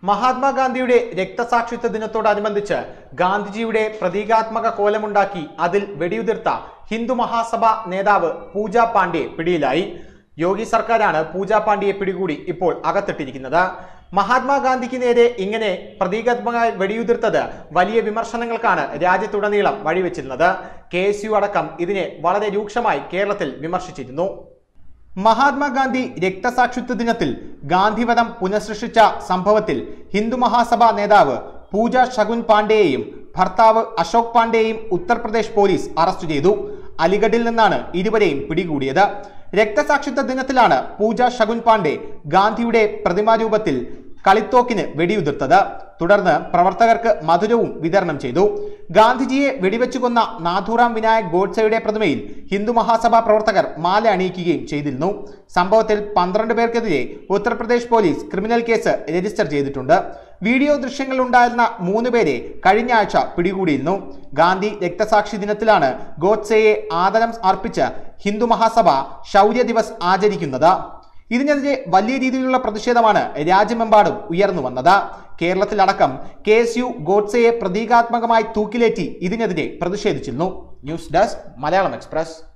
മഹാത്മാഗാന്ധിയുടെ രക്തസാക്ഷിത്വ ദിനത്തോടനുബന്ധിച്ച് ഗാന്ധിജിയുടെ പ്രതീകാത്മക കോലമുണ്ടാക്കി അതിൽ വെടിയുതിർത്ത ഹിന്ദു മഹാസഭ നേതാവ് പൂജ പാണ്ഡെ പിടിയിലായി യോഗി സർക്കാരാണ് പൂജ പാണ്ഡെയെ പിടികൂടി ഇപ്പോൾ അകത്തിട്ടിരിക്കുന്നത് മഹാത്മാഗാന്ധിക്ക് നേരെ ഇങ്ങനെ പ്രതീകാത്മകമായി വെടിയുതിർത്തത് വലിയ വിമർശനങ്ങൾക്കാണ് രാജ്യത്തുടനീളം വഴിവെച്ചിരുന്നത് കെ എസ് യു അടക്കം ഇതിനെ വളരെ രൂക്ഷമായി കേരളത്തിൽ വിമർശിച്ചിരുന്നു മഹാത്മാഗാന്ധി രക്തസാക്ഷിത്വ ദിനത്തിൽ ഗാന്ധിവധം പുനഃസൃഷ്ടിച്ച സംഭവത്തിൽ ഹിന്ദു മഹാസഭ നേതാവ് പൂജ ശകുൻ പാണ്ഡെയെയും ഭർത്താവ് അശോക് പാണ്ഡെയെയും ഉത്തർപ്രദേശ് പോലീസ് അറസ്റ്റ് ചെയ്തു അലിഗഡിൽ നിന്നാണ് ഇരുവരെയും പിടികൂടിയത് രക്തസാക്ഷിത്വ ദിനത്തിലാണ് പൂജ ശകുൻ പാണ്ഡെ ഗാന്ധിയുടെ പ്രതിമാരൂപത്തിൽ കളിത്തോക്കിന് വെടിയുതിർത്തത് തുടർന്ന് പ്രവർത്തകർക്ക് മധുരവും വിതരണം ചെയ്തു ഗാന്ധിജിയെ വെടിവെച്ചു കൊന്ന നാഥുറാം വിനായക് ഗോഡ്സെയുടെ പ്രതിമയിൽ ഹിന്ദു മഹാസഭ പ്രവർത്തകർ മാല അണിയിക്കുകയും ചെയ്തിരുന്നു സംഭവത്തിൽ പന്ത്രണ്ട് പേർക്കെതിരെ Uttar Pradesh police criminal case register ചെയ്തിട്ടുണ്ട് വീഡിയോ ദൃശ്യങ്ങൾ ഉണ്ടായിരുന്ന മൂന്ന് പേരെ കഴിഞ്ഞ ആഴ്ച പിടികൂടിയിരുന്നു ഗാന്ധി രക്തസാക്ഷി ദിനത്തിലാണ് ഗോഡ്സെയെ ആദരം അർപ്പിച്ച് ഹിന്ദു മഹാസഭ ശൗര്യ ദിവസ് ആചരിക്കുന്നത് ഇതിനെതിരെ വലിയ രീതിയിലുള്ള പ്രതിഷേധമാണ് രാജ്യമെമ്പാടും ഉയർന്നു വന്നത് കേരളത്തിലടക്കം കെ എസ് യു ഗോഡ്സെയെ പ്രതീകാത്മകമായി തൂക്കിലേറ്റി ഇതിനെതിരെ പ്രതിഷേധിച്ചിരുന്നു ന്യൂസ് ഡെസ്ക് മലയാളം എക്സ്പ്രസ്